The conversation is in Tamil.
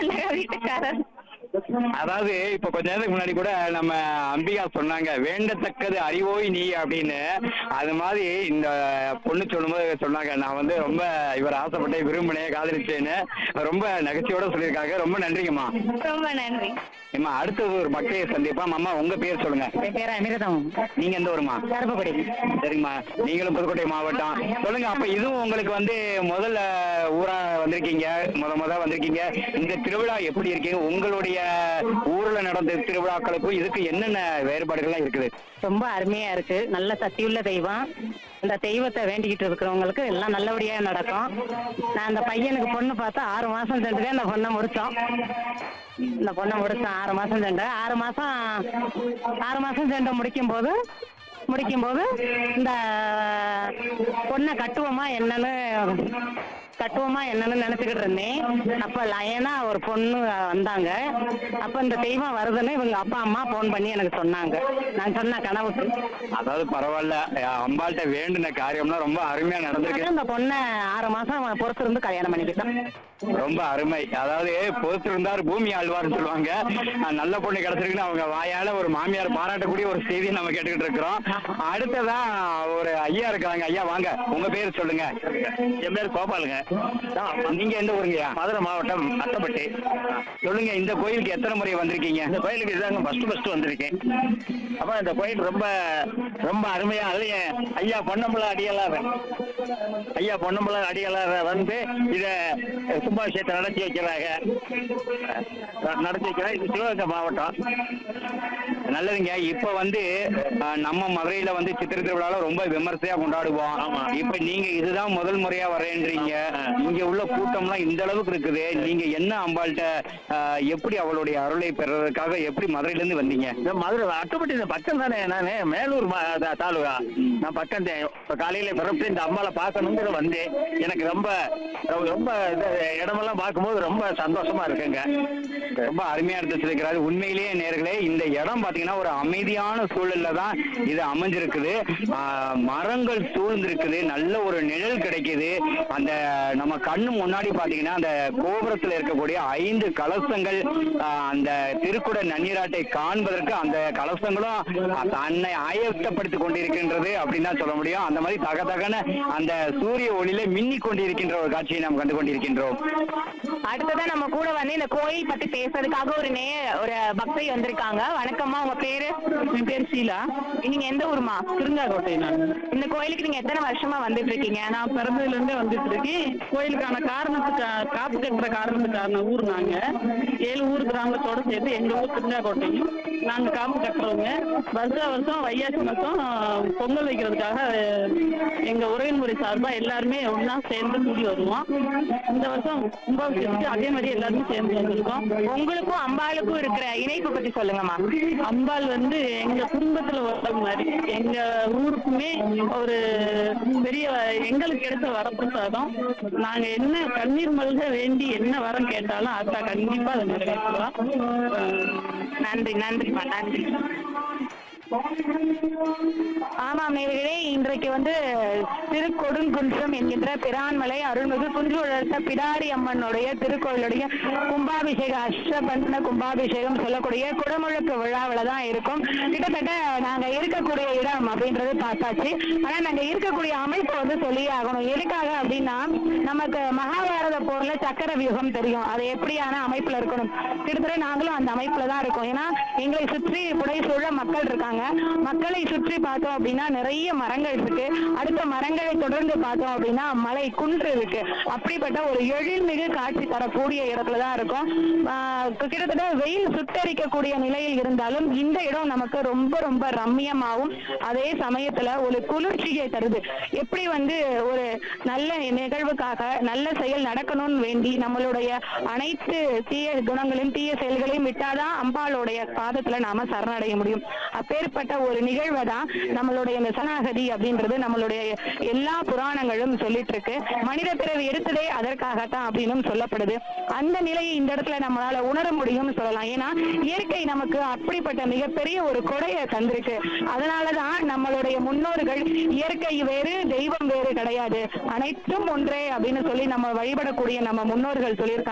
சொன்னாங்க வீட்டுக்காரர் அதாவது இப்ப கொஞ்ச நேரத்துக்கு முன்னாடி கூட நம்ம அம்பிகா சொன்னாங்க வேண்டத்தக்கது அறிவோய் நீ அப்படின்னு அது மாதிரி இந்த பொண்ணு சொல்லும்போது சொன்னாங்க நான் வந்து ரொம்ப இவர் ஆசைப்பட்டேன் விரும்பினேன் காதலிச்சேன்னு ரொம்ப நகைச்சுவோட சொல்லியிருக்காங்க ரொம்ப நன்றிங்கம்மா ரொம்ப நன்றி அம்மா அடுத்தது ஒரு பக்தையை சந்திப்போம் அம்மா உங்க பேர் சொல்லுங்க என் பேர் அமிர்தம் நீங்க எந்த ஊருமா கருப்புக்குடி சரிங்கம்மா நீங்களும் புதுக்கோட்டை மாவட்டம் சொல்லுங்க அப்ப இதுவும் உங்களுக்கு வந்து முதல்ல ஊரா வந்திருக்கீங்க முத முத வந்திருக்கீங்க இந்த திருவிழா எப்படி இருக்கீங்க உங்களுடைய ஊர்ல நடந்த திருவிழாக்களுக்கும் இதுக்கு என்னென்ன வேறுபாடுகள்லாம் இருக்குது ரொம்ப அருமையா இருக்கு நல்ல சக்தியுள்ள தெய்வம் இந்த தெய்வத்தை வேண்டிக்கிட்டு இருக்கிறவங்களுக்கு எல்லாம் நல்லபடியா நடக்கும் நான் அந்த பையனுக்கு பொண்ணு பார்த்தா ஆறு மாசம் சென்றுதான் அந்த பொண்ணை முடிச்சோம் இந்த பொண்ணை முடிச்சோம் ஆறு மாசம் சென்று ஆறு மாசம் ஆறு மாசம் சென்று முடிக்கும் போது முடிக்கும் போது இந்த பொண்ணை கட்டுவோமா என்னன்னு கட்டுவோமா என்னன்னு நினைச்சுக்கிட்டு இருந்தேன் அப்ப லயனா ஒரு பொண்ணு வந்தாங்க அப்ப இந்த தெய்வம் வருதுன்னு இவங்க அப்பா அம்மா போன் பண்ணி எனக்கு சொன்னாங்க நான் சொன்ன கனவுக்கு அதாவது பரவாயில்ல அஹ் அம்பாள்கிட்ட வேண்டின காரியம்லாம் ரொம்ப அருமையா நடந்திருக்கு இந்த பொண்ணை ஆறு மாசம் பொறுத்து இருந்து கல்யாணம் பண்ணிக்கிட்டோம் ரொம்ப அருமை அதாவது பொறுத்து இருந்தார் பூமி ஆழ்வார்னு சொல்லுவாங்க அஹ் நல்ல பொண்ணு கிடைச்சிருக்குன்னு அவங்க வாயால ஒரு மாமியார் பாராட்டக்கூடிய ஒரு செய்தியை நம்ம கேட்டுக்கிட்டு இருக்கிறோம் அடுத்ததா ஒரு ஐயா இருக்காங்க ஐயா வாங்க உங்க பேர் சொல்லுங்க என் பேர் கோபாலுங்க நீங்க எந்த ஊருங்கய்யா மதுரை மாவட்டம் அட்டப்பட்டி சொல்லுங்க இந்த கோயிலுக்கு எத்தனை முறை வந்திருக்கீங்க இந்த கோயிலுக்கு இதாங்க ஃபர்ஸ்ட் ஃபர்ஸ்ட் வந்திருக்கேன் அப்ப இந்த கோயில் ரொம்ப ரொம்ப அருமையா அது என் ஐயா பொன்னம்பல அடியலார் ஐயா பொன்னம்பல அடியலார் வந்து இத கும்பாபிஷேகத்தை நடத்தி வைக்கிறாங்க அஹ் நடத்தி வைக்கிறாங்க இது சிவகங்கை மாவட்டம் நல்லதுங்க இப்ப வந்து அஹ், நம்ம மதுரையில வந்து சித்திரை திருவிழால ரொம்ப விமர்சையா கொண்டாடுவோம் ஆமா. இப்ப நீங்க இதுதான் முதல் முறையா வரேன்றீங்க இங்க உள்ள கூட்டம்லாம் இந்த அளவுக்கு இருக்குது நீங்க என்ன அம்பாள்கிட்ட அஹ், எப்படி அவளுடைய அருளை பெறறதுக்காக எப்படி மதுரையில இருந்து வந்தீங்க இந்த மதுரை அட்டப்பட்டி இந்த பக்கம் தானே நானு மேலூர் மா- தா- தாலுகா நான் பக்கம் தே- இப்ப காலையில பிறப்பு இந்த அம்மாவை பார்க்கணுங்கிற வந்தேன் எனக்கு ரொம்ப ரொம்ப இது இடமெல்லாம் பார்க்கும்போது ரொம்ப சந்தோஷமா இருக்குங்க ரொம்ப அருமையா எடுத்து வச்சிருக்கிறாரு உண்மையிலேயே நேர்களே இந்த இடம் பாத்தீங்கன்னா ஒரு அமைதியான சூழல்ல தான் இது அமைஞ்சிருக்குது ஆஹ், மரங்கள் சூழ்ந்திருக்குது நல்ல ஒரு நிழல் கிடைக்குது அந்த நம்ம கண்ணு முன்னாடி பாத்தீங்கன்னா அந்த கோபுரத்துல இருக்கக்கூடிய ஐந்து கலசங்கள் ஆஹ், அந்த திருக்குட நன்னீராட்டை காண்பதற்கு அந்த கலசங்களும் தன்னை ஆயத்தப்படுத்திக் கொண்டிருக்கின்றது அப்படின்னு தான் சொல்ல முடியும் அந்த மாதிரி தக தகன அந்த சூரிய ஒளியில மின்னி கொண்டிருக்கின்ற ஒரு காட்சியை நாம் கண்டு கொண்டிருக்கின்றோம் அடுத்ததா நம்ம கூட வந்து இந்த கோயில் பத்தி பேசுறதுக்காக ஒரு நே ஒரு பக்தை வந்திருக்காங்க வணக்கம்மா உங்க பேரு என் பேர் ஷீலா நீங்க எந்த ஊருமா திருங்காக்கோட்டை நான் இந்த கோயிலுக்கு நீங்க எத்தனை வருஷமா வந்துட்டு இருக்கீங்க நான் பிறந்ததுல இருந்தே வந்துட்டு இருக்கேன் கோயிலுக்கான காரணத்துக்கு காப்பு கட்டுற காரணத்துக்கான ஊர் நாங்க ஏழு ஊர் கிராமத்தோட சேர்த்து எங்க ஊர் திருங்காக்கோட்டையும் நாங்க காப்பு கட்டுறவங்க வருஷா வருஷம் வையாசி மாசம் பொங்கல் வைக்கிறதுக்காக எங்க உறவின்முறை சார்பா எல்லாருமே ஒண்ணா சேர்ந்து கூடி வருவோம் இந்த வருஷம் கும்பாபிஷேகத்துக்கு அதே மாதிரி எல்லாருமே சேர்ந்து வந்திருக்கோம் உங்களுக்கும் அம்பாளுக்கும் இருக்கிற இணைப்பு பத்தி சொல்லுங்கம்மா அம்பாள் வந்து எங்க குடும்பத்துல வர மாதிரி எங்க ஊருக்குமே ஒரு பெரிய எங்களுக்கு கிடைச்ச வரப்பிரசாதம் நாங்க என்ன கண்ணீர் மல்க வேண்டி என்ன வரம் கேட்டாலும் அத்தா கண்டிப்பா அதை நிறைவேற்றுவோம் நன்றி நன்றிம்மா நன்றி ஆமாம் நேர்களே இன்றைக்கு வந்து திருக்கொடுங்குன்றம் என்கின்ற பிரான்மலை அருள்மிகு குன்று உழர்த்த பிடாரி அம்மனுடைய திருக்கோயிலுடைய கும்பாபிஷேக அஷ்டபந்தன கும்பாபிஷேகம் சொல்லக்கூடிய குடமுழுக்கு விழாவில் தான் இருக்கும் கிட்டத்தட்ட நாங்க இருக்கக்கூடிய இடம் அப்படின்றது பார்த்தாச்சு ஆனா நாங்க இருக்கக்கூடிய அமைப்பு வந்து சொல்லியே ஆகணும் எதுக்காக அப்படின்னா நமக்கு மகாபாரத போர்ல சக்கர வியூகம் தெரியும் அது எப்படியான அமைப்புல இருக்கணும் கிட்டத்தட்ட நாங்களும் அந்த அமைப்புல தான் இருக்கோம் ஏன்னா எங்களை சுற்றி புடை சூழ மக்கள் இருக்காங்க மக்களை சுற்றி பார்த்தோம் அப்படின்னா நிறைய மரங்கள் இருக்கு அடுத்த மரங்களை தொடர்ந்து பார்த்தோம் அப்படின்னா மலை குன்று இருக்கு அப்படிப்பட்ட ஒரு எழில்மிகு காட்சி தரக்கூடிய இடத்துல தான் இருக்கும் ஆஹ் கிட்டத்தட்ட வெயில் சுட்டரிக்கக்கூடிய நிலையில் இருந்தாலும் இந்த இடம் நமக்கு ரொம்ப ரொம்ப ரம்மியமாகவும் அதே சமயத்துல ஒரு குளிர்ச்சியை தருது எப்படி வந்து ஒரு நல்ல நிகழ்வுக்காக நல்ல செயல் நடக்கணும்னு வேண்டி நம்மளுடைய அனைத்து தீய குணங்களையும் தீய செயல்களையும் விட்டாதான் அம்பாளுடைய பாதத்துல நாம சரணடைய முடியும் அப்பேற்பட்ட ஒரு நிகழ்வை தான் நம்மளுடைய இந்த சனாகதி அப்படின்றது நம்மளுடைய எல்லா புராணங்களும் சொல்லிட்டு இருக்கு மனித பிறவி எடுத்ததே அதற்காகத்தான் அப்படின்னு சொல்லப்படுது அந்த நிலையை இந்த இடத்துல நம்மளால உணர முடியும்னு சொல்லலாம் ஏன்னா இயற்கை நமக்கு அப்படிப்பட்ட மிகப்பெரிய ஒரு கொடையை தந்திருக்கு அதனாலதான் நம்மளுடைய முன்னோர்கள் இயற்கை வேறு தெய்வம் வேறு கிடையாது அனைத்தும் ஒன்றே அப்படின்னு சொல்லி நம்ம வழிபடக்கூடிய நம்ம முன்னோர்கள் சொல்லியிருக்காங்க